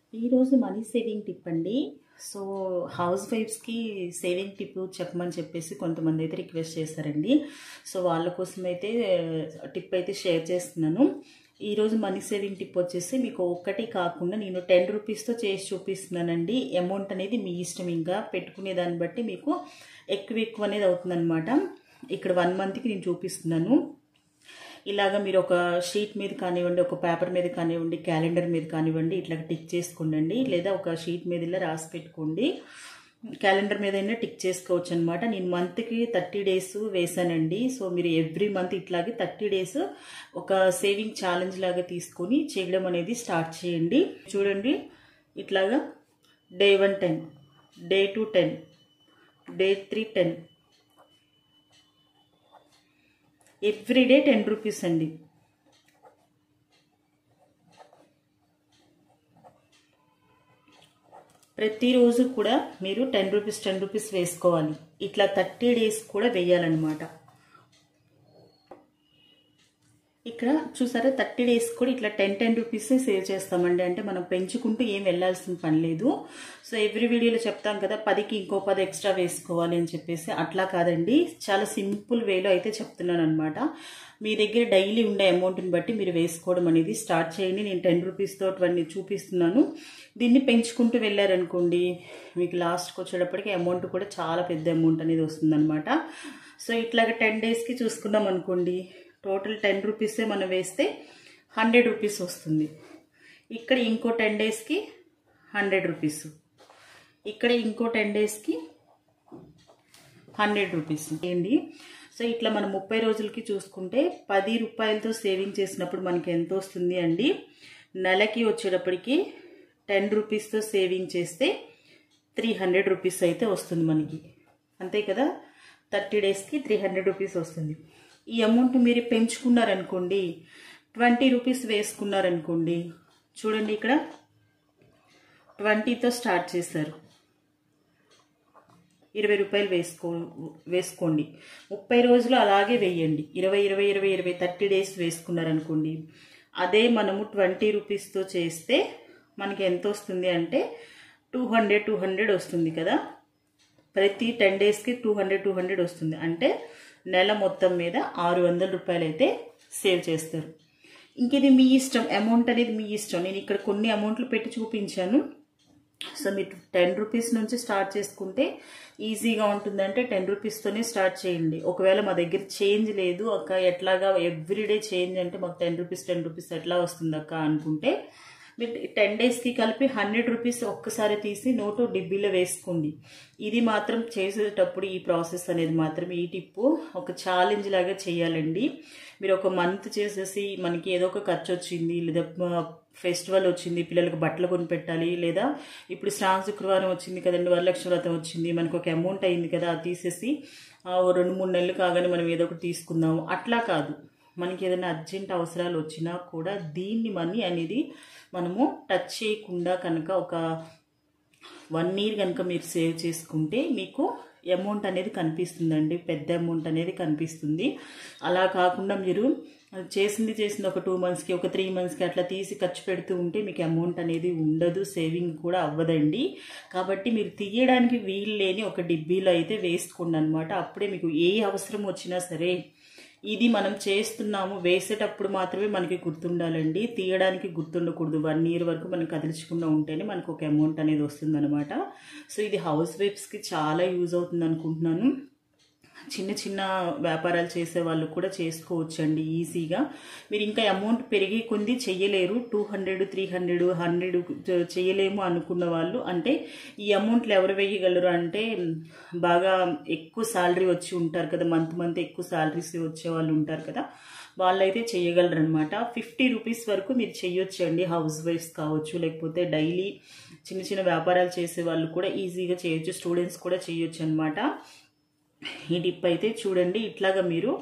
ఈరోజు money saving tip అండి so house వైఫ్స్కి సేవింగ్ టిప్ చెప్పమని చెప్పేసి కొంతమంది అయితే రిక్వెస్ట్ చేశారండి సో వాళ్ళ కోసం అయితే టిప్ అయితే షేర్ చేస్తున్నాను ఈరోజు మనీ సేవింగ్ టిప్ వచ్చేసి మీకు ఒక్కటి కాకుండా నేను టెన్ రూపీస్తో చేసి చూపిస్తున్నానండి అమౌంట్ అనేది మీ ఇష్టం ఇంకా పెట్టుకునే దాన్ని బట్టి మీకు ఎక్కువ ఎక్కువ అనేది అవుతుందన్నమాట ఇక్కడ వన్ మంత్కి నేను చూపిస్తున్నాను ఇలాగ మీరు ఒక షీట్ మీద కానివ్వండి ఒక పేపర్ మీద కానివ్వండి క్యాలెండర్ మీద కానివ్వండి ఇట్లా టిక్ చేసుకోండి లేదా ఒక షీట్ మీద ఇలా రాసి పెట్టుకోండి క్యాలెండర్ మీద అయినా టిక్ చేసుకోవచ్చు అనమాట నేను మంత్కి థర్టీ డేస్ వేసానండి సో మీరు ఎవ్రీ మంత్ ఇట్లాగే థర్టీ డేస్ ఒక సేవింగ్ ఛాలెంజ్ లాగా తీసుకొని చేయడం అనేది స్టార్ట్ చేయండి చూడండి ఇట్లాగా day one ten day two ten day three ten every day ten rupees అండి ప్రతిరోజు కూడా మీరు టెన్ రూపీస్ టెన్ రూపీస్ వేసుకోవాలి ఇట్లా థర్టీ డేస్ కూడా వేయాలన్నమాట ఇక్కడ చూసారా థర్టీ డేస్ కూడా ఇట్లా టెన్ టెన్ రూపీసే సేవ్ చేస్తామండి అంటే మనం పెంచుకుంటూ ఏం వెళ్ళాల్సిన పని లేదు సో ఎవ్రీ వీడియోలో చెప్తాం కదా పదికి ఇంకో పది ఎక్స్ట్రా వేసుకోవాలి అని చెప్పేసి అట్లా కాదండి చాలా సింపుల్ వేలో అయితే చెప్తున్నాను అనమాట మీ దగ్గర డైలీ ఉండే అమౌంట్ని బట్టి మీరు వేసుకోవడం అనేది స్టార్ట్ చేయండి నేను టెన్ రూపీస్తో అటువంటి చూపిస్తున్నాను దీన్ని పెంచుకుంటూ వెళ్ళారనుకోండి మీకు లాస్ట్కి వచ్చేటప్పటికి అమౌంట్ కూడా చాలా పెద్ద అమౌంట్ అనేది వస్తుందన్నమాట సో ఇట్లాగ టెన్ డేస్కి చూసుకున్నాం అనుకోండి టోటల్ టెన్ రూపీసే మనం వేస్తే హండ్రెడ్ రూపీస్ వస్తుంది ఇక్కడ ఇంకో టెన్ డేస్కి హండ్రెడ్ రూపీస్ ఇక్కడ ఇంకో టెన్ డేస్కి హండ్రెడ్ రూపీస్ ఏంటి సో ఇట్లా మనం ముప్పై రోజులకి చూసుకుంటే పది రూపాయలతో సేవింగ్ చేసినప్పుడు మనకి ఎంత వస్తుంది అండి నెలకి వచ్చేటప్పటికి టెన్ రూపీస్తో సేవింగ్ చేస్తే త్రీ హండ్రెడ్ రూపీస్ అయితే వస్తుంది మనకి అంతే కదా థర్టీ డేస్కి త్రీ హండ్రెడ్ రూపీస్ వస్తుంది ఈ అమౌంట్ మీరు పెంచుకున్నారనుకోండి ట్వంటీ రూపీస్ వేసుకున్నారనుకోండి చూడండి ఇక్కడ ట్వంటీతో స్టార్ట్ చేశారు ఇరవై రూపాయలు వేసుకో వేసుకోండి ముప్పై రోజులు అలాగే వేయండి ఇరవై ఇరవై ఇరవై ఇరవై థర్టీ డేస్ వేసుకున్నారనుకోండి అదే మనము ట్వంటీ రూపీస్తో చేస్తే మనకి ఎంత వస్తుంది అంటే టూ హండ్రెడ్ టూ హండ్రెడ్ వస్తుంది కదా ప్రతి టెన్ డేస్కి టూ హండ్రెడ్ టూ హండ్రెడ్ వస్తుంది అంటే నెల మొత్తం మీద ఆరు వందల రూపాయలు అయితే సేవ్ చేస్తారు ఇంక ఇది మీ ఇష్టం అమౌంట్ అనేది మీ ఇష్టం నేను ఇక్కడ కొన్ని అమౌంట్లు పెట్టి చూపించాను సో మీరు టెన్ రూపీస్ నుంచి స్టార్ట్ చేసుకుంటే ఈజీగా ఉంటుందంటే టెన్ రూపీస్తోనే స్టార్ట్ చేయండి ఒకవేళ మా దగ్గర చేంజ్ లేదు అక్క ఎట్లాగా ఎవ్రీడే చేంజ్ అంటే మాకు టెన్ రూపీస్ టెన్ రూపీస్ ఎట్లా వస్తుంది అక్క అనుకుంటే మీరు టెన్ డేస్కి కలిపి హండ్రెడ్ రూపీస్ ఒక్కసారి తీసి నోటు డిబ్బీలో వేసుకోండి ఇది మాత్రం చేసేటప్పుడు ఈ ప్రాసెస్ అనేది మాత్రం ఈ టిప్పు ఒక ఛాలెంజ్ లాగా చేయాలండి మీరు ఒక మంత్ చేసేసి మనకి ఏదో ఒక ఖర్చు వచ్చింది లేదా ఫెస్టివల్ వచ్చింది పిల్లలకు బట్టలు కొనిపెట్టాలి లేదా ఇప్పుడు శ్రావణ శుక్రవారం వచ్చింది కదండి వరలక్ష్మి వ్రతం వచ్చింది మనకు ఒక అమౌంట్ అయింది కదా అది తీసేసి రెండు మూడు నెలలు కాగానే మనం ఏదో ఒకటి తీసుకుందాము అట్లా కాదు మనకి ఏదైనా అర్జెంట్ అవసరాలు వచ్చినా కూడా దీన్ని మనీ అనేది మనము టచ్ చేయకుండా కనుక ఒక వన్ ఇయర్ కనుక మీరు సేవ్ చేసుకుంటే మీకు అమౌంట్ అనేది కనిపిస్తుందండి పెద్ద అమౌంట్ అనేది కనిపిస్తుంది అలా కాకుండా మీరు చేసింది చేసింది ఒక టూ మంత్స్కి ఒక త్రీ మంత్స్కి అట్లా తీసి ఖర్చు పెడుతూ ఉంటే మీకు అమౌంట్ అనేది ఉండదు సేవింగ్ కూడా అవ్వదండి కాబట్టి మీరు తీయడానికి వీలు లేని ఒక డిబ్బీలో అయితే వేసుకోండి అనమాట అప్పుడే మీకు ఏ అవసరం వచ్చినా సరే ఇది మనం చేస్తున్నాము వేసేటప్పుడు మాత్రమే మనకి గుర్తుండాలండి తీయడానికి గుర్తుండకూడదు వన్ ఇయర్ వరకు మనం కదిలించకుండా ఉంటేనే మనకు ఒక అమౌంట్ అనేది వస్తుందన్నమాట సో ఇది హౌస్ వైఫ్స్కి చాలా యూజ్ అవుతుంది అనుకుంటున్నాను చిన్న చిన్న వ్యాపారాలు చేసే వాళ్ళు కూడా చేసుకోవచ్చండి ఈజీగా మీరు ఇంకా అమౌంట్ పెరిగి కొంది చెయ్యలేరు two hundred three hundred hundred చేయలేము అనుకున్న వాళ్ళు అంటే ఈ అమౌంట్లు ఎవరు వేయగలరు అంటే బాగా ఎక్కువ శాలరీ వచ్చి ఉంటారు కదా మంత్ మంత్ ఎక్కువ శాలరీస్ వచ్చే వాళ్ళు ఉంటారు కదా వాళ్ళైతే చేయగలరు అనమాట ఫిఫ్టీ రూపీస్ వరకు మీరు చేయొచ్చండి హౌస్ వైఫ్స్ కావచ్చు లేకపోతే డైలీ చిన్న చిన్న వ్యాపారాలు చేసే వాళ్ళు కూడా ఈజీగా చేయొచ్చు స్టూడెంట్స్ కూడా చేయొచ్చు అనమాట ఈ టిప్ అయితే చూడండి ఇట్లాగా మీరు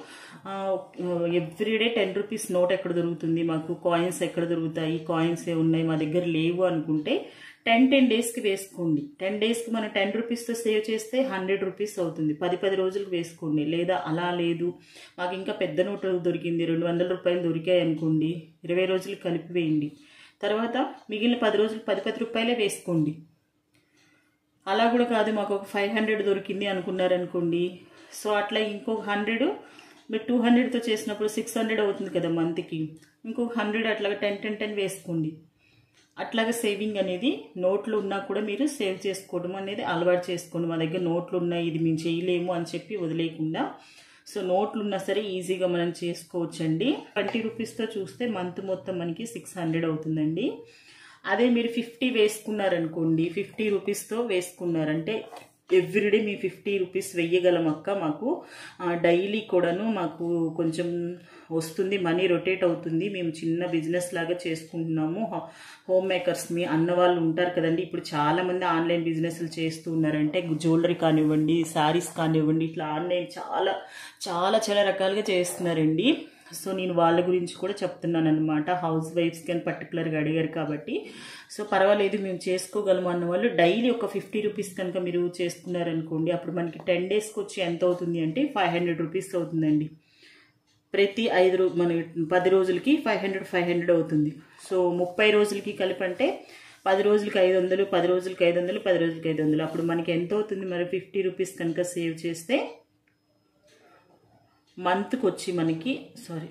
ఎవ్రీడే టెన్ రూపీస్ నోట్ ఎక్కడ దొరుకుతుంది మాకు కాయిన్స్ ఎక్కడ దొరుకుతాయి కాయిన్స్ ఏ ఉన్నాయి మా దగ్గర లేవు అనుకుంటే టెన్ టెన్ డేస్కి వేసుకోండి టెన్ డేస్కి మనం టెన్ రూపీస్తో సేవ్ చేస్తే హండ్రెడ్ రూపీస్ అవుతుంది పది పది రోజులకు వేసుకోండి లేదా అలా లేదు మాకు ఇంకా పెద్ద నోటు దొరికింది రెండు వందల రూపాయలు దొరికాయి అనుకోండి ఇరవై రోజులు కలిపి వేయండి తర్వాత మిగిలిన పది రోజులు పది పది రూపాయలే వేసుకోండి అలా కూడా కాదు మాకు ఒక ఫైవ్ హండ్రెడ్ దొరికింది అనుకున్నారనుకోండి సో అట్లా ఇంకొక హండ్రెడ్ మీరు టూ హండ్రెడ్తో చేసినప్పుడు సిక్స్ హండ్రెడ్ అవుతుంది కదా మంత్కి ఇంకొక హండ్రెడ్ అట్లాగా టెన్ టెన్ టెన్ వేసుకోండి అట్లాగా సేవింగ్ అనేది నోట్లు ఉన్నా కూడా మీరు సేవ్ చేసుకోవడం అనేది అలవాటు చేసుకోండి మా దగ్గర నోట్లు ఉన్నాయి ఇది మేము చేయలేము అని చెప్పి వదిలేయకుండా సో నోట్లు ఉన్నా సరే ఈజీగా మనం చేసుకోవచ్చండి ట్వంటీ రూపీస్తో చూస్తే మంత్ మొత్తం మనకి సిక్స్ హండ్రెడ్ అవుతుందండి అదే మీరు ఫిఫ్టీ వేసుకున్నారనుకోండి ఫిఫ్టీ రూపీస్తో వేసుకున్నారంటే ఎవ్రీడే మీ ఫిఫ్టీ రూపీస్ వెయ్యగలం అక్క మాకు డైలీ కూడాను మాకు కొంచెం వస్తుంది మనీ రొటేట్ అవుతుంది మేము చిన్న బిజినెస్ లాగా చేసుకుంటున్నాము హోమ్ మేకర్స్ మీ అన్న వాళ్ళు ఉంటారు కదండి ఇప్పుడు చాలా మంది ఆన్లైన్ బిజినెస్లు చేస్తూ ఉన్నారంటే జ్యువెలరీ కానివ్వండి శారీస్ కానివ్వండి ఇట్లా ఆన్లైన్ చాలా చాలా చాలా రకాలుగా చేస్తున్నారండి సో నేను వాళ్ళ గురించి కూడా చెప్తున్నాను అనమాట హౌస్ వైఫ్స్ కానీ పర్టికులర్గా అడిగారు కాబట్టి సో పర్వాలేదు మేము చేసుకోగలము అన్న వాళ్ళు డైలీ ఒక ఫిఫ్టీ రూపీస్ కనుక మీరు చేసుకున్నారనుకోండి అప్పుడు మనకి టెన్ డేస్కి వచ్చి ఎంత అవుతుంది అంటే ఫైవ్ హండ్రెడ్ రూపీస్ అవుతుందండి ప్రతి ఐదు రో మన పది రోజులకి ఫైవ్ హండ్రెడ్ ఫైవ్ హండ్రెడ్ అవుతుంది సో ముప్పై రోజులకి కలిపి అంటే పది రోజులకి ఐదు వందలు పది రోజులకి ఐదు వందలు పది రోజులకి ఐదు వందలు అప్పుడు మనకి ఎంత అవుతుంది మరి ఫిఫ్టీ రూపీస్ కనుక సేవ్ చేస్తే మంత్కి వచ్చి మనకి సారీ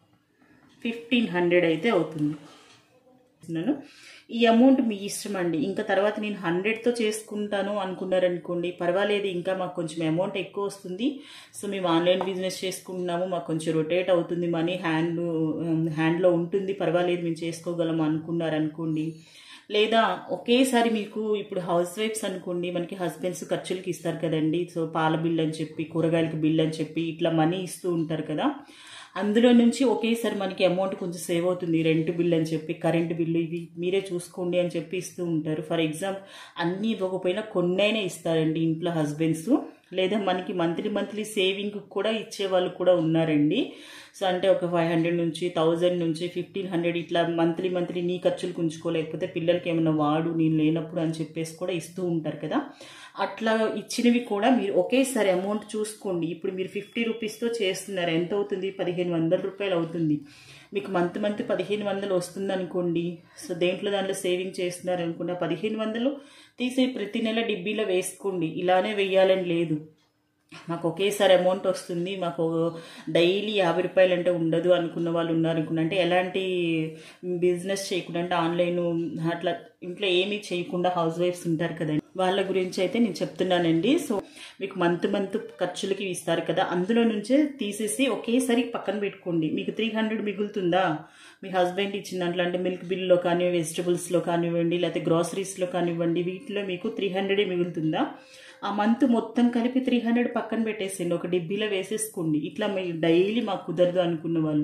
ఫిఫ్టీన్ హండ్రెడ్ అయితే అవుతుంది నన్ను ఈ అమౌంట్ మీ ఇష్టం అండి ఇంకా తర్వాత నేను హండ్రెడ్తో చేసుకుంటాను అనుకున్నారనుకోండి పర్వాలేదు ఇంకా మాకు కొంచెం అమౌంట్ ఎక్కువ వస్తుంది సో మేము ఆన్లైన్ బిజినెస్ చేసుకుంటున్నాము మాకు కొంచెం రొటేట్ అవుతుంది మనీ హ్యాండ్ హ్యాండ్లో ఉంటుంది పర్వాలేదు మేము చేసుకోగలము అనుకున్నారనుకోండి లేదా ఒకేసారి మీకు ఇప్పుడు హౌస్ వైఫ్స్ అనుకోండి మనకి హస్బెండ్స్ ఖర్చులకి ఇస్తారు కదండి సో పాల బిల్ అని చెప్పి కూరగాయలకి బిల్ అని చెప్పి ఇట్లా మనీ ఇస్తూ ఉంటారు కదా అందులో నుంచి ఒకేసారి మనకి అమౌంట్ కొంచెం సేవ్ అవుతుంది రెంట్ బిల్ అని చెప్పి కరెంట్ బిల్లు ఇవి మీరే చూసుకోండి అని చెప్పి ఇస్తూ ఉంటారు ఫర్ ఎగ్జాంపుల్ అన్నీ ఇవ్వకపోయినా కొన్నైనా ఇస్తారండి ఇంట్లో హస్బెండ్స్ లేదా మనకి మంత్లీ మంత్లీ సేవింగ్ కూడా ఇచ్చే వాళ్ళు కూడా ఉన్నారండి సో అంటే ఒక ఫైవ్ హండ్రెడ్ నుంచి థౌజండ్ నుంచి ఫిఫ్టీన్ హండ్రెడ్ ఇట్లా మంత్లీ మంత్లీ నీ ఖర్చులు ఉంచుకోలేకపోతే పిల్లలకి ఏమైనా వాడు నేను లేనప్పుడు అని చెప్పేసి కూడా ఇస్తూ ఉంటారు కదా అట్లా ఇచ్చినవి కూడా మీరు ఒకేసారి అమౌంట్ చూసుకోండి ఇప్పుడు మీరు ఫిఫ్టీ రూపీస్తో చేస్తున్నారు ఎంత అవుతుంది పదిహేను వందల రూపాయలు అవుతుంది మీకు మంత్ మంత్ పదిహేను వందలు వస్తుంది అనుకోండి సో దేంట్లో దాంట్లో సేవింగ్ చేస్తున్నారు అనుకున్న పదిహేను వందలు తీసి ప్రతి నెల డిబ్బీలో వేసుకోండి ఇలానే వెయ్యాలని లేదు మాకు ఒకేసారి అమౌంట్ వస్తుంది మాకు డైలీ యాభై రూపాయలు అంటే ఉండదు అనుకున్న వాళ్ళు ఉన్నారు అనుకున్న అంటే ఎలాంటి బిజినెస్ చేయకుండా అంటే ఆన్లైన్ అట్లా ఇంట్లో ఏమీ చేయకుండా హౌస్ వైఫ్స్ ఉంటారు కదండి వాళ్ళ గురించి అయితే నేను చెప్తున్నానండి సో మీకు మంత్ మంత్ ఖర్చులకి ఇస్తారు కదా అందులో నుంచే తీసేసి ఒకేసారి పక్కన పెట్టుకోండి మీకు త్రీ హండ్రెడ్ మిగులుతుందా మీ హస్బెండ్ ఇచ్చిన దాంట్లో అంటే మిల్క్ బిల్లో కానీ వెజిటబుల్స్లో కానివ్వండి లేకపోతే గ్రాసరీస్లో కానివ్వండి వీటిలో మీకు త్రీ హండ్రెడే మిగులుతుందా ఆ మంత్ మొత్తం కలిపి త్రీ హండ్రెడ్ పక్కన పెట్టేసేయండి ఒక డిబ్బీలో వేసేసుకోండి ఇట్లా మీరు డైలీ మాకు కుదరదు అనుకున్న వాళ్ళు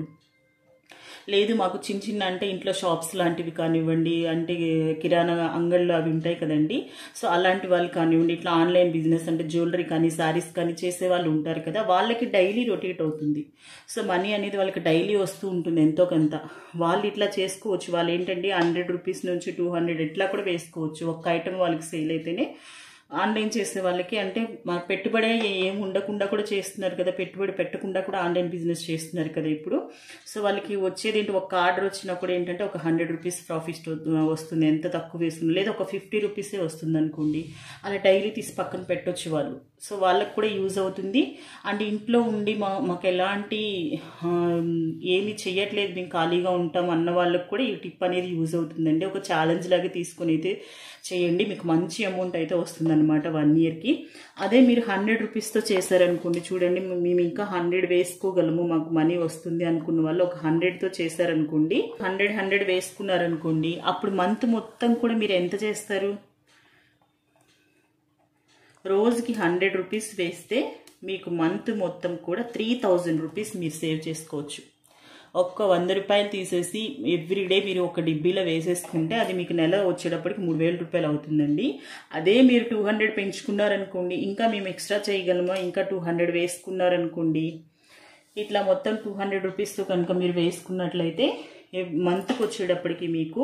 లేదు మాకు చిన్న చిన్న అంటే ఇంట్లో షాప్స్ లాంటివి కానివ్వండి అంటే కిరాణా అంగళ్ళు అవి ఉంటాయి కదండి సో అలాంటి వాళ్ళు కానివ్వండి ఇట్లా ఆన్లైన్ బిజినెస్ అంటే జ్యువెలరీ కానీ శారీస్ కానీ చేసే వాళ్ళు ఉంటారు కదా వాళ్ళకి డైలీ రొటేట్ అవుతుంది సో మనీ అనేది వాళ్ళకి డైలీ వస్తూ ఉంటుంది ఎంతో కొంత వాళ్ళు ఇట్లా చేసుకోవచ్చు వాళ్ళు ఏంటంటే హండ్రెడ్ రూపీస్ నుంచి టూ హండ్రెడ్ ఇట్లా కూడా వేసుకోవచ్చు ఒక్క ఐటమ్ వాళ్ళకి సేల్ అయితేనే ఆన్లైన్ చేసే వాళ్ళకి అంటే మా పెట్టుబడి ఏం ఉండకుండా కూడా చేస్తున్నారు కదా పెట్టుబడి పెట్టకుండా కూడా ఆన్లైన్ బిజినెస్ చేస్తున్నారు కదా ఇప్పుడు సో వాళ్ళకి వచ్చేది ఏంటి ఒక ఆర్డర్ వచ్చినప్పుడు ఏంటంటే ఒక హండ్రెడ్ రూపీస్ ప్రాఫిట్ వస్తుంది ఎంత తక్కువ వేస్తుంది లేదా ఒక ఫిఫ్టీ రూపీసే వస్తుంది అనుకోండి అలా డైలీ తీసి పక్కన పెట్టొచ్చు వాళ్ళు సో వాళ్ళకి కూడా యూజ్ అవుతుంది అండ్ ఇంట్లో ఉండి మా మాకు ఎలాంటి ఆ, ఏమీ చెయ్యట్లేదు మేము ఖాళీగా ఉంటాం అన్న వాళ్ళకి కూడా ఈ టిప్ అనేది యూజ్ అవుతుందండి ఒక ఛాలెంజ్ లాగా తీసుకొని అయితే చేయండి మీకు మంచి అమౌంట్ అయితే వస్తుందన్నమాట వన్ ఇయర్కి అదే మీరు హండ్రెడ్ రూపీస్తో చేశారనుకోండి చూడండి మేము ఇంకా హండ్రెడ్ వేసుకోగలము మాకు మనీ వస్తుంది అనుకున్న వాళ్ళు ఒక హండ్రెడ్తో చేశారనుకోండి హండ్రెడ్ హండ్రెడ్ వేసుకున్నారనుకోండి అప్పుడు మంత్ మొత్తం కూడా మీరు ఎంత చేస్తారు రోజుకి హండ్రెడ్ రూపీస్ వేస్తే మీకు మంత్ మొత్తం కూడా త్రీ థౌజండ్ రూపీస్ మీరు సేవ్ చేసుకోవచ్చు ఒక్క వంద రూపాయలు తీసేసి ఎవ్రీడే మీరు ఒక డిబ్బీలో వేసేసుకుంటే అది మీకు నెల వచ్చేటప్పటికి మూడు వేల రూపాయలు అవుతుందండి అదే మీరు టూ హండ్రెడ్ పెంచుకున్నారనుకోండి ఇంకా మేము ఎక్స్ట్రా చేయగలమా ఇంకా టూ హండ్రెడ్ వేసుకున్నారనుకోండి ఇట్లా మొత్తం టూ హండ్రెడ్ రూపీస్తో కనుక మీరు వేసుకున్నట్లయితే మంత్కి వచ్చేటప్పటికి మీకు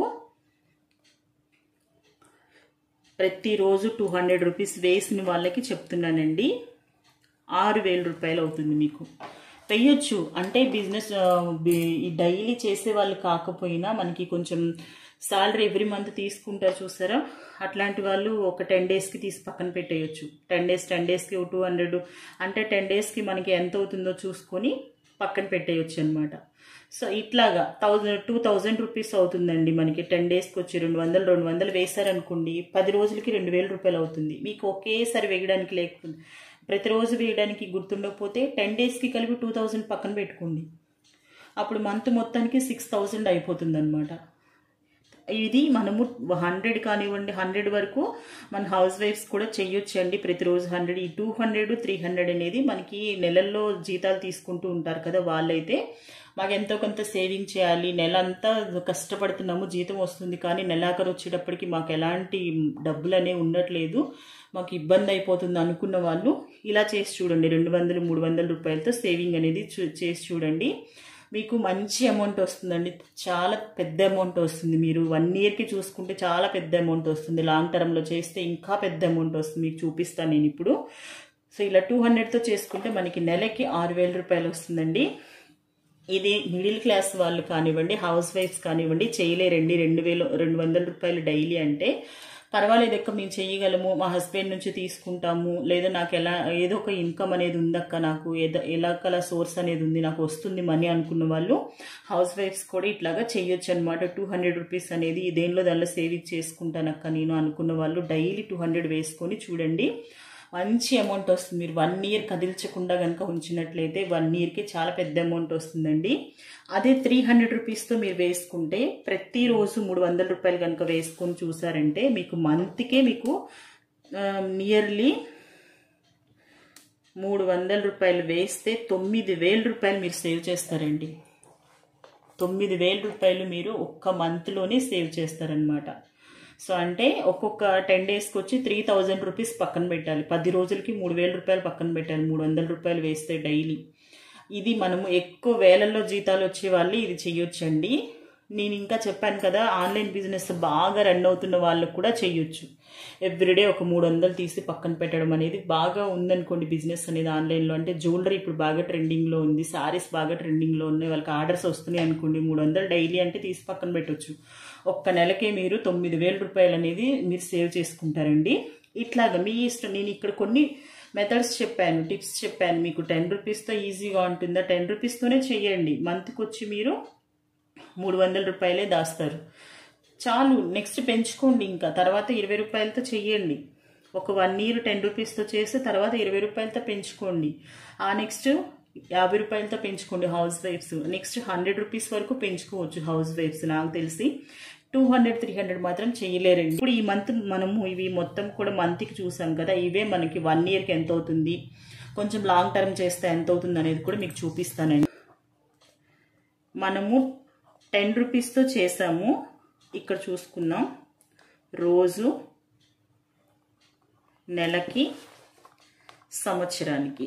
ప్రతిరోజు టూ హండ్రెడ్ రూపీస్ వేసిన వాళ్ళకి చెప్తున్నానండి ఆరు వేల రూపాయలు అవుతుంది మీకు వెయ్యొచ్చు అంటే బిజినెస్ ఆ, బి- ఈ డైలీ చేసే వాళ్ళు కాకపోయినా మనకి కొంచెం సాలరీ ఎవ్రీ మంత్ తీసుకుంటారు చూసారా అట్లాంటి వాళ్ళు ఒక టెన్ డేస్కి తీసి పక్కన పెట్టేయచ్చు టెన్ డేస్ టెన్ డేస్కి టూ హండ్రెడ్ అంటే టెన్ డేస్కి మనకి ఎంత అవుతుందో చూసుకొని పక్కన పెట్టేయచ్చు అనమాట సో ఇట్లాగా థౌజండ్ టూ థౌజండ్ రూపీస్ అవుతుందండి మనకి టెన్ డేస్కి వచ్చి రెండు వందలు రెండు వందలు వేశారనుకోండి పది రోజులకి రెండు వేల రూపాయలు అవుతుంది మీకు ఒకేసారి వేయడానికి లేకపోతే ప్రతిరోజు వేయడానికి గుర్తుండకపోతే టెన్ డేస్కి కలిపి టూ థౌజండ్ పక్కన పెట్టుకోండి అప్పుడు మంత్ మొత్తానికి సిక్స్ థౌజండ్ అయిపోతుంది అనమాట ఇది మనము హండ్రెడ్ కానివ్వండి హండ్రెడ్ వరకు మన హౌస్ వైఫ్స్ కూడా చెయ్యొచ్చు అండి ప్రతిరోజు హండ్రెడ్ ఈ టూ హండ్రెడ్ త్రీ హండ్రెడ్ అనేది మనకి నెలల్లో జీతాలు తీసుకుంటూ ఉంటారు కదా వాళ్ళైతే మాకు ఎంతో కొంత సేవింగ్ చేయాలి నెల అంతా కష్టపడుతున్నాము జీతం వస్తుంది కానీ నెలాఖరు వచ్చేటప్పటికి మాకు ఎలాంటి డబ్బులు అనేవి ఉండట్లేదు మాకు ఇబ్బంది అయిపోతుంది అనుకున్న వాళ్ళు ఇలా చేసి చూడండి రెండు వందలు మూడు వందల రూపాయలతో సేవింగ్ అనేది చూ- చేసి చూడండి మీకు మంచి అమౌంట్ వస్తుందండి చాలా పెద్ద అమౌంట్ వస్తుంది మీరు వన్ ఇయర్కి చూసుకుంటే చాలా పెద్ద అమౌంట్ వస్తుంది లాంగ్ టర్మ్లో చేస్తే ఇంకా పెద్ద అమౌంట్ వస్తుంది మీకు చూపిస్తాను నేను ఇప్పుడు సో ఇలా టూ హండ్రెడ్తో చేసుకుంటే మనకి నెలకి ఆరు వేల రూపాయలు వస్తుందండి ఇది మిడిల్ క్లాస్ వాళ్ళు కానివ్వండి హౌస్ వైఫ్స్ కానివ్వండి చేయలేరండి రెండు వేలు రెండు వందల రూపాయలు డైలీ అంటే పర్వాలేదు ఎక్క మేము చేయగలము మా హస్బెండ్ నుంచి తీసుకుంటాము లేదా నాకు ఎలా ఏదో ఒక ఇన్కమ్ అనేది ఉందక్క నాకు ఏదో ఎలా కల సోర్స్ అనేది ఉంది నాకు వస్తుంది మనీ అనుకున్న వాళ్ళు హౌస్ వైఫ్స్ కూడా ఇట్లాగా చేయొచ్చు అనమాట టూ హండ్రెడ్ రూపీస్ అనేది దేనిలో దానిలో సేవింగ్ చేసుకుంటానక్క నేను అనుకున్న వాళ్ళు డైలీ టూ హండ్రెడ్ వేసుకొని చూడండి మంచి అమౌంట్ వస్తుంది మీరు వన్ ఇయర్ కదిల్చకుండా కనుక ఉంచినట్లయితే వన్ ఇయర్కి చాలా పెద్ద అమౌంట్ వస్తుందండి అదే త్రీ హండ్రెడ్ రూపీస్తో మీరు వేసుకుంటే ప్రతిరోజు మూడు వందల రూపాయలు కనుక వేసుకొని చూసారంటే మీకు మంత్కే మీకు నియర్లీ మూడు వందల రూపాయలు వేస్తే తొమ్మిది వేల రూపాయలు మీరు సేవ్ చేస్తారండి తొమ్మిది వేల రూపాయలు మీరు ఒక్క మంత్లోనే సేవ్ చేస్తారనమాట సో అంటే ఒక్కొక్క టెన్ డేస్కి వచ్చి త్రీ థౌజండ్ రూపీస్ పక్కన పెట్టాలి పది రోజులకి మూడు వేల రూపాయలు పక్కన పెట్టాలి మూడు వందల రూపాయలు వేస్తే డైలీ ఇది మనము ఎక్కువ వేలల్లో జీతాలు వచ్చే వాళ్ళు ఇది చెయ్యొచ్చండి నేను ఇంకా చెప్పాను కదా ఆన్లైన్ బిజినెస్ బాగా రన్ అవుతున్న వాళ్ళకు కూడా చెయ్యొచ్చు ఎవ్రీడే ఒక మూడు వందలు తీసి పక్కన పెట్టడం అనేది బాగా ఉందనుకోండి బిజినెస్ అనేది ఆన్లైన్లో అంటే జ్యువెలరీ ఇప్పుడు బాగా ట్రెండింగ్లో ఉంది సారీస్ బాగా ట్రెండింగ్లో ఉన్నాయి వాళ్ళకి ఆర్డర్స్ వస్తున్నాయి అనుకోండి మూడు వందలు డైలీ అంటే తీసి పక్కన పెట్టొచ్చు ఒక్క నెలకే మీరు తొమ్మిది వేల రూపాయలు అనేది మీరు సేవ్ చేసుకుంటారండి ఇట్లాగా మీ ఇష్టం నేను ఇక్కడ కొన్ని మెథడ్స్ చెప్పాను టిప్స్ చెప్పాను మీకు టెన్ రూపీస్తో ఈజీగా ఉంటుందా టెన్ రూపీస్తోనే చేయండి మంత్కి వచ్చి మీరు మూడు వందల రూపాయలే దాస్తారు చాలు నెక్స్ట్ పెంచుకోండి ఇంకా తర్వాత ఇరవై రూపాయలతో చెయ్యండి ఒక వన్ ఇయర్ టెన్ రూపీస్తో చేసి తర్వాత ఇరవై రూపాయలతో పెంచుకోండి ఆ నెక్స్ట్ యాభై రూపాయలతో పెంచుకోండి హౌస్ వైఫ్స్ నెక్స్ట్ హండ్రెడ్ రూపీస్ వరకు పెంచుకోవచ్చు హౌస్ వైఫ్స్ నాకు తెలిసి టూ హండ్రెడ్ త్రీ హండ్రెడ్ మాత్రం చేయలేరండి ఇప్పుడు ఈ మంత్ మనము ఇవి మొత్తం కూడా మంత్కి చూసాం కదా ఇవే మనకి వన్ ఇయర్కి ఎంత అవుతుంది కొంచెం లాంగ్ టర్మ్ చేస్తే ఎంత అవుతుంది అనేది కూడా మీకు చూపిస్తానండి మనము టెన్ రూపీస్తో చేసాము ఇక్కడ చూసుకున్నాం రోజు నెలకి సంవత్సరానికి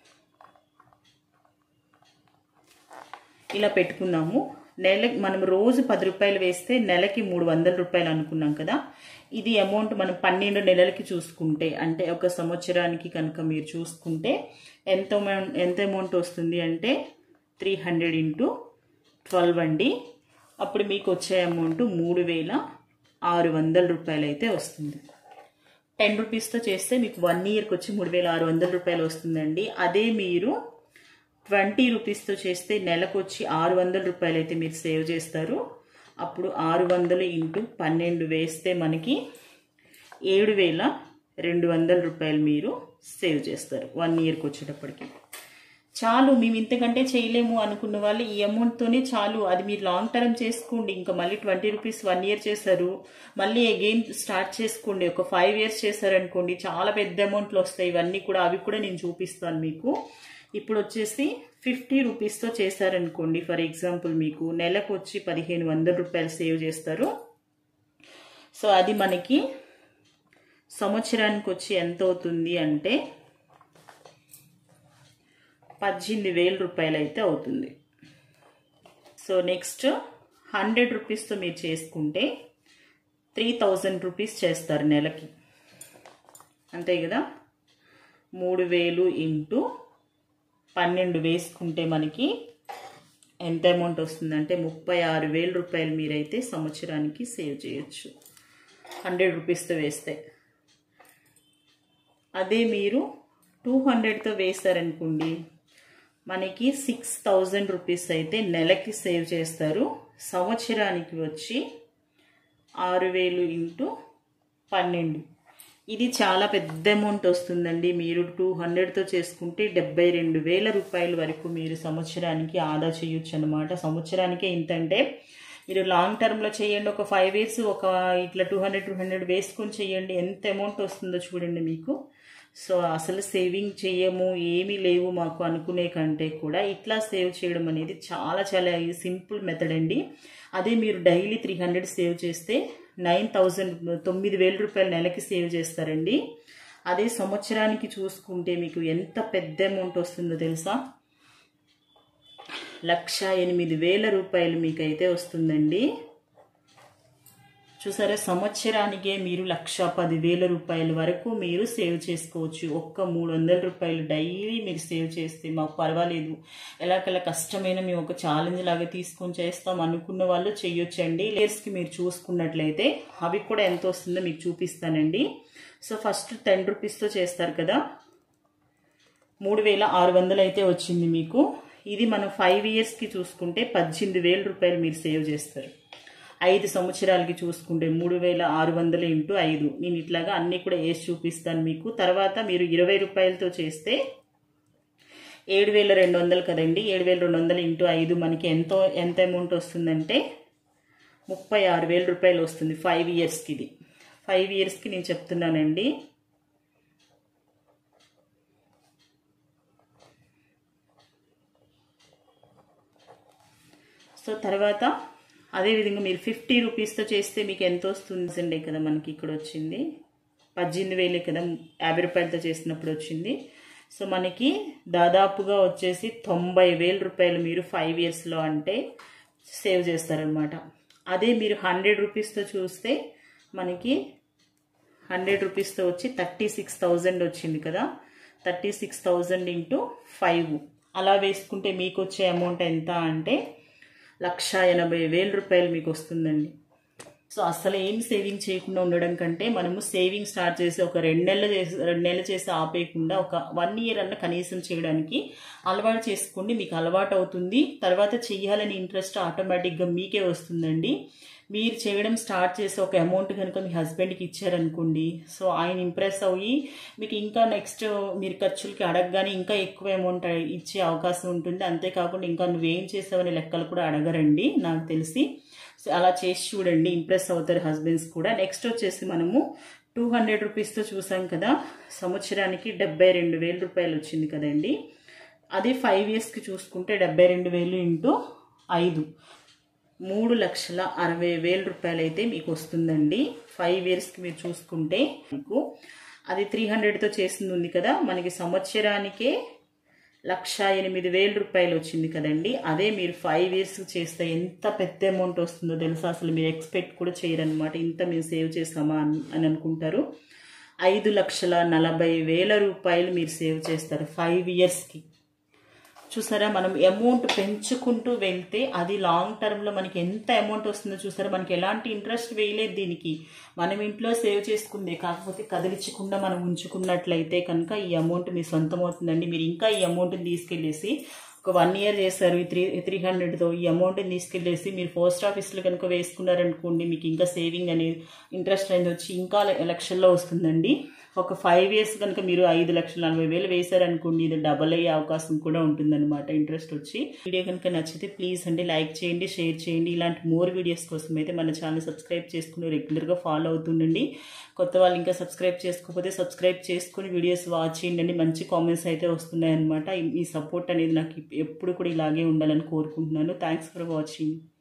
ఇలా పెట్టుకున్నాము నెల మనం రోజు పది రూపాయలు వేస్తే నెలకి మూడు వందల రూపాయలు అనుకున్నాం కదా ఇది అమౌంట్ మనం పన్నెండు నెలలకి చూసుకుంటే అంటే ఒక సంవత్సరానికి కనుక మీరు చూసుకుంటే ఎంత అమౌంట్ ఎంత అమౌంట్ వస్తుంది అంటే త్రీ హండ్రెడ్ ఇంటూ ట్వెల్వ్ అండి అప్పుడు మీకు వచ్చే అమౌంట్ మూడు వేల ఆరు వందల రూపాయలు అయితే వస్తుంది టెన్ రూపీస్తో చేస్తే మీకు వన్ ఇయర్కి వచ్చి మూడు వేల ఆరు వందల రూపాయలు వస్తుందండి అదే మీరు ట్వంటీ రూపీస్తో చేస్తే నెలకు వచ్చి ఆరు వందల రూపాయలు అయితే మీరు సేవ్ చేస్తారు అప్పుడు ఆరు వందలు ఇంటూ పన్నెండు వేస్తే మనకి ఏడు వేల రెండు వందల రూపాయలు మీరు సేవ్ చేస్తారు వన్ ఇయర్కి వచ్చేటప్పటికి చాలు మేము ఇంతకంటే చేయలేము అనుకున్న వాళ్ళు ఈ అమౌంట్తోనే చాలు అది మీరు లాంగ్ టర్మ్ చేసుకోండి ఇంకా మళ్ళీ ట్వంటీ రూపీస్ వన్ ఇయర్ చేశారు మళ్ళీ అగైన్ స్టార్ట్ చేసుకోండి ఒక ఫైవ్ ఇయర్స్ చేశారనుకోండి చాలా పెద్ద అమౌంట్లు వస్తాయి ఇవన్నీ కూడా అవి కూడా నేను చూపిస్తాను మీకు ఇప్పుడు వచ్చేసి ఫిఫ్టీ రూపీస్తో చేశారనుకోండి ఫర్ ఎగ్జాంపుల్ మీకు నెలకు వచ్చి పదిహేను వందల రూపాయలు సేవ్ చేస్తారు సో అది మనకి సంవత్సరానికి వచ్చి ఎంత అవుతుంది అంటే పద్దెనిమిది వేల రూపాయలు అయితే అవుతుంది సో నెక్స్ట్ హండ్రెడ్ రూపీస్తో మీరు చేసుకుంటే త్రీ థౌజండ్ రూపీస్ చేస్తారు నెలకి అంతే కదా మూడు వేలు ఇంటూ పన్నెండు వేసుకుంటే మనకి ఎంత అమౌంట్ వస్తుందంటే ముప్పై ఆరు వేల రూపాయలు మీరైతే సంవత్సరానికి సేవ్ చేయొచ్చు హండ్రెడ్ రూపీస్తో వేస్తే అదే మీరు టూ హండ్రెడ్తో వేస్తారనుకోండి మనకి సిక్స్ థౌజండ్ రూపీస్ అయితే నెలకి సేవ్ చేస్తారు సంవత్సరానికి వచ్చి ఆరు వేలు ఇంటూ పన్నెండు ఇది చాలా పెద్ద అమౌంట్ వస్తుందండి మీరు టూ హండ్రెడ్తో చేసుకుంటే డెబ్బై రెండు వేల రూపాయల వరకు మీరు సంవత్సరానికి ఆదా చేయొచ్చు అనమాట సంవత్సరానికే ఇంత అంటే మీరు లాంగ్ టర్మ్లో చేయండి ఒక ఫైవ్ ఇయర్స్ ఒక ఇట్లా టూ హండ్రెడ్ టూ హండ్రెడ్ వేసుకొని చేయండి ఎంత అమౌంట్ వస్తుందో చూడండి మీకు సో అసలు సేవింగ్ చేయము ఏమీ లేవు మాకు అనుకునే కంటే కూడా ఇట్లా సేవ్ చేయడం అనేది చాలా చాలా సింపుల్ మెథడ్ అండి అదే మీరు డైలీ త్రీ హండ్రెడ్ సేవ్ చేస్తే నైన్ థౌజండ్ తొమ్మిది వేల రూపాయలు నెలకి సేవ్ చేస్తారండి అదే సంవత్సరానికి చూసుకుంటే మీకు ఎంత పెద్ద అమౌంట్ వస్తుందో తెలుసా లక్ష ఎనిమిది వేల రూపాయలు మీకైతే వస్తుందండి చూసారా సంవత్సరానికే మీరు లక్ష పదివేల రూపాయల వరకు మీరు సేవ్ చేసుకోవచ్చు ఒక్క మూడు వందల రూపాయలు డైలీ మీరు సేవ్ చేస్తే మాకు పర్వాలేదు ఎలాగలా కష్టమైన మేము ఒక ఛాలెంజ్ లాగా తీసుకొని చేస్తాం అనుకున్న వాళ్ళు చెయ్యొచ్చండి లేయర్స్కి మీరు చూసుకున్నట్లయితే అవి కూడా ఎంత వస్తుందో మీకు చూపిస్తానండి సో ఫస్ట్ టెన్ రూపీస్తో చేస్తారు కదా మూడు వేల ఆరు వందలు అయితే వచ్చింది మీకు ఇది మనం ఫైవ్ ఇయర్స్కి చూసుకుంటే పద్దెనిమిది వేల రూపాయలు మీరు సేవ్ చేస్తారు ఐదు సంవత్సరాలకి చూసుకుంటే మూడు వేల ఆరు వందలు ఇంటూ ఐదు నేను ఇట్లాగా అన్నీ కూడా వేసి చూపిస్తాను మీకు తర్వాత మీరు ఇరవై రూపాయలతో చేస్తే ఏడు వేల రెండు వందలు కదండి ఏడు వేల రెండు వందలు ఇంటూ ఐదు మనకి ఎంతో ఎంత అమౌంట్ వస్తుందంటే ముప్పై ఆరు వేల రూపాయలు వస్తుంది ఫైవ్ ఇయర్స్కి ఇది ఫైవ్ ఇయర్స్కి నేను చెప్తున్నానండి సో తర్వాత అదేవిధంగా మీరు ఫిఫ్టీ రూపీస్తో చేస్తే మీకు ఎంత వస్తుంది కదా మనకి ఇక్కడ వచ్చింది పద్దెనిమిది వేలే కదా యాభై రూపాయలతో చేసినప్పుడు వచ్చింది సో మనకి దాదాపుగా వచ్చేసి తొంభై వేల రూపాయలు మీరు ఫైవ్ ఇయర్స్లో అంటే సేవ్ చేస్తారనమాట అదే మీరు హండ్రెడ్ రూపీస్తో చూస్తే మనకి హండ్రెడ్ రూపీస్తో వచ్చి థర్టీ సిక్స్ థౌజండ్ వచ్చింది కదా thirty six thousand into five అలా వేసుకుంటే మీకు వచ్చే అమౌంట్ ఎంత అంటే లక్ష ఎనభై వేల రూపాయలు మీకు వస్తుందండి సో అసలు ఏం సేవింగ్ చేయకుండా ఉండడం కంటే మనము సేవింగ్ స్టార్ట్ చేసి ఒక రెండు నెలలు చేసి రెండు నెలలు చేసి ఆపేయకుండా ఒక వన్ ఇయర్ అన్న కనీసం చేయడానికి అలవాటు చేసుకోండి మీకు అలవాటు అవుతుంది తర్వాత చెయ్యాలని ఇంట్రెస్ట్ ఆటోమేటిక్గా మీకే వస్తుందండి మీరు చేయడం స్టార్ట్ చేసి ఒక అమౌంట్ కనుక మీ హస్బెండ్కి ఇచ్చారనుకోండి సో ఆయన ఇంప్రెస్ అయ్యి మీకు ఇంకా నెక్స్ట్ మీరు ఖర్చులకి అడగగానే ఇంకా ఎక్కువ అమౌంట్ ఇచ్చే అవకాశం ఉంటుంది అంతేకాకుండా ఇంకా నువ్వేం చేసావనే లెక్కలు కూడా అడగరండి నాకు తెలిసి సో అలా చేసి చూడండి ఇంప్రెస్ అవుతారు హస్బెండ్స్ కూడా నెక్స్ట్ వచ్చేసి మనము టూ హండ్రెడ్ రూపీస్తో చూసాం కదా సంవత్సరానికి డెబ్బై రెండు వేల రూపాయలు వచ్చింది కదండి అదే ఫైవ్ ఇయర్స్కి చూసుకుంటే డెబ్బై రెండు వేలు ఇంటూ ఐదు మూడు లక్షల అరవై వేల రూపాయలు అయితే మీకు వస్తుందండి ఫైవ్ ఇయర్స్కి మీరు చూసుకుంటే మీకు అది త్రీ హండ్రెడ్తో చేసింది ఉంది కదా మనకి సంవత్సరానికే లక్ష ఎనిమిది వేల రూపాయలు వచ్చింది కదండి అదే మీరు ఫైవ్ ఇయర్స్ చేస్తే ఎంత పెద్ద అమౌంట్ వస్తుందో తెలుసా అసలు మీరు ఎక్స్పెక్ట్ కూడా చేయరనమాట ఇంత మేము సేవ్ చేస్తామా అని అనుకుంటారు ఐదు లక్షల నలభై వేల రూపాయలు మీరు సేవ్ చేస్తారు ఫైవ్ ఇయర్స్కి చూసారా మనం అమౌంట్ పెంచుకుంటూ వెళ్తే అది లాంగ్ టర్మ్లో మనకి ఎంత అమౌంట్ వస్తుందో చూసారా మనకి ఎలాంటి ఇంట్రెస్ట్ వేయలేదు దీనికి మనం ఇంట్లో సేవ్ చేసుకుందే కాకపోతే కదిలించకుండా మనం ఉంచుకున్నట్లయితే కనుక ఈ అమౌంట్ మీ సొంతం అవుతుందండి మీరు ఇంకా ఈ అమౌంట్ని తీసుకెళ్ళేసి ఒక వన్ ఇయర్ చేస్తారు ఈ త్రీ త్రీ హండ్రెడ్తో ఈ అమౌంట్ని తీసుకెళ్ళేసి మీరు పోస్ట్ ఆఫీస్లో కనుక వేసుకున్నారనుకోండి మీకు ఇంకా సేవింగ్ అనేది ఇంట్రెస్ట్ అనేది వచ్చి ఇంకా లక్షల్లో వస్తుందండి ఒక ఫైవ్ ఇయర్స్ కనుక మీరు ఐదు లక్షల నలభై వేలు వేశారనుకోండి ఇది డబల్ అయ్యే అవకాశం కూడా ఉంటుందన్నమాట ఇంట్రెస్ట్ వచ్చి వీడియో కనుక నచ్చితే ప్లీజ్ అండి లైక్ చేయండి షేర్ చేయండి ఇలాంటి మోర్ వీడియోస్ కోసం అయితే మన ఛానల్ సబ్స్క్రైబ్ చేసుకుని రెగ్యులర్గా ఫాలో అవుతుండండి కొత్త వాళ్ళు ఇంకా సబ్స్క్రైబ్ చేసుకోకపోతే సబ్స్క్రైబ్ చేసుకుని వీడియోస్ వాచ్ చేయండి మంచి కామెంట్స్ అయితే వస్తున్నాయన్నమాట ఈ సపోర్ట్ అనేది నాకు ఎప్పుడు కూడా ఇలాగే ఉండాలని కోరుకుంటున్నాను థ్యాంక్స్ ఫర్ వాచింగ్